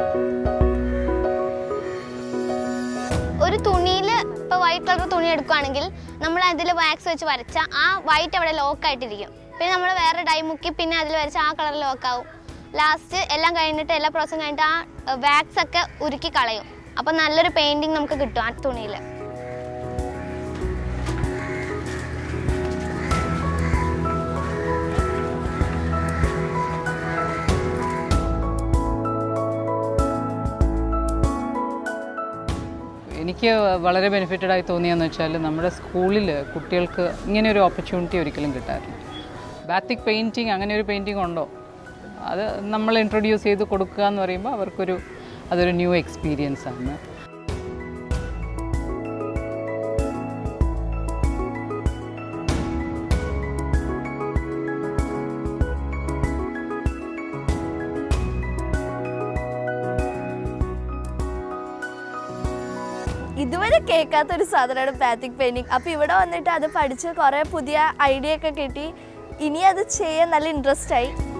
ഒരു തുണിയിൽ ഇപ്പോൾ വൈറ്റ് കളർ തുണി എടുക്കുകയാണെങ്കിൽ നമ്മൾ അതിൽ വാക്സ് വെച്ച് വരച്ച ആ വൈറ്റ് അവിടെ ലോക്ക് ആയിട്ടിരിക്കും പിന്നെ നമ്മൾ വേറെ ഡൈ മുക്കി പിന്നെ അതിൽ വരച്ച ആ കളർ ലോക്ക് ആവും ലാസ്റ്റ് എല്ലാം കഴിഞ്ഞിട്ട് എല്ലാ പ്രോസസ്സും കഴിഞ്ഞിട്ട് ആ വാക്സ് ഒക്കെ ഉരുക്കി കളയും അപ്പം നല്ലൊരു പെയിൻറ്റിങ് നമുക്ക് കിട്ടും ആ തുണിയിൽ എനിക്ക് വളരെ ബെനിഫിറ്റഡ് ആയി തോന്നിയെന്ന് വെച്ചാൽ നമ്മുടെ സ്കൂളിൽ കുട്ടികൾക്ക് ഇങ്ങനെ ഒരു ഓപ്പർച്യൂണിറ്റി ഒരിക്കലും കിട്ടാറില്ല ബാത്തിക് പെയിൻറ്റിങ് അങ്ങനെ ഒരു പെയിൻറ്റിങ് ഉണ്ടോ അത് നമ്മൾ ഇൻട്രൊഡ്യൂസ് ചെയ്ത് കൊടുക്കുക എന്ന് പറയുമ്പോൾ അവർക്കൊരു അതൊരു ന്യൂ എക്സ്പീരിയൻസ് ആണ് ഇതുവരെ കേൾക്കാത്ത ഒരു സാധനമാണ് ബാത്തിക് പെയിന്റിങ് അപ്പോൾ ഇവിടെ വന്നിട്ട് അത് പഠിച്ച് കുറേ പുതിയ ഐഡിയ ഒക്കെ കിട്ടി ഇനി അത് ചെയ്യാൻ നല്ല ഇൻട്രസ്റ്റ് ആയി